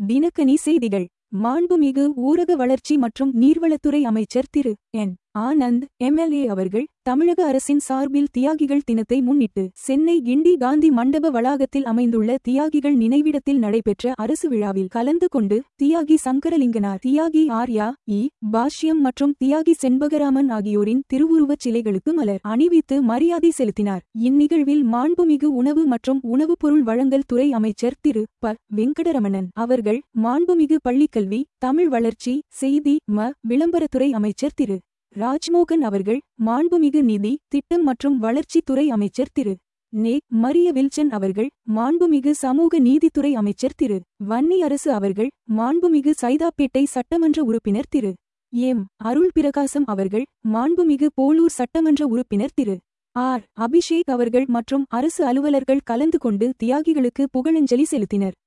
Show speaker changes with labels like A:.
A: தினக்கனி செய்திகள் மாண்புமிகு ஊரக வளர்ச்சி மற்றும் நீர்வளத்துறை அமைச்சர் திரு என் ஆனந்த் எம்எல்ஏ அவர்கள் தமிழக அரசின் சார்பில் தியாகிகள் தினத்தை முன்னிட்டு சென்னை கிண்டி காந்தி மண்டப வளாகத்தில் அமைந்துள்ள தியாகிகள் நினைவிடத்தில் நடைபெற்ற அரசு விழாவில் கலந்து கொண்டு தியாகி சங்கரலிங்கனார் தியாகி ஆர்யா இ பாஷ்யம் மற்றும் தியாகி செண்பகராமன் ஆகியோரின் திருவுருவச் சிலைகளுக்கு மலர் அணிவித்து மரியாதை செலுத்தினார் இந்நிகழ்வில் மாண்புமிகு உணவு மற்றும் உணவுப் பொருள் வழங்கல் துறை அமைச்சர் திரு ப வெங்கடரமணன் அவர்கள் மாண்புமிகு பள்ளிக்கல்வி தமிழ் வளர்ச்சி செய்தி ம விளம்பரத்துறை அமைச்சர் திரு ராஜ்மோகன் அவர்கள் மாண்புமிகு நிதி திட்டம் மற்றும் வளர்ச்சித்துறை அமைச்சர் திரு நே மரிய வில்சன் அவர்கள் மாண்புமிகு சமூக நீதித்துறை அமைச்சர் திரு வன்னி அரசு அவர்கள் மாண்புமிகு சைதாப்பேட்டை சட்டமன்ற உறுப்பினர் திரு எம் அருள் பிரகாசம் அவர்கள் மாண்புமிகு போலூர் சட்டமன்ற உறுப்பினர் திரு ஆர் அபிஷேக் அவர்கள் மற்றும் அரசு அலுவலர்கள் கலந்து கொண்டு தியாகிகளுக்கு புகழஞ்சலி செலுத்தினர்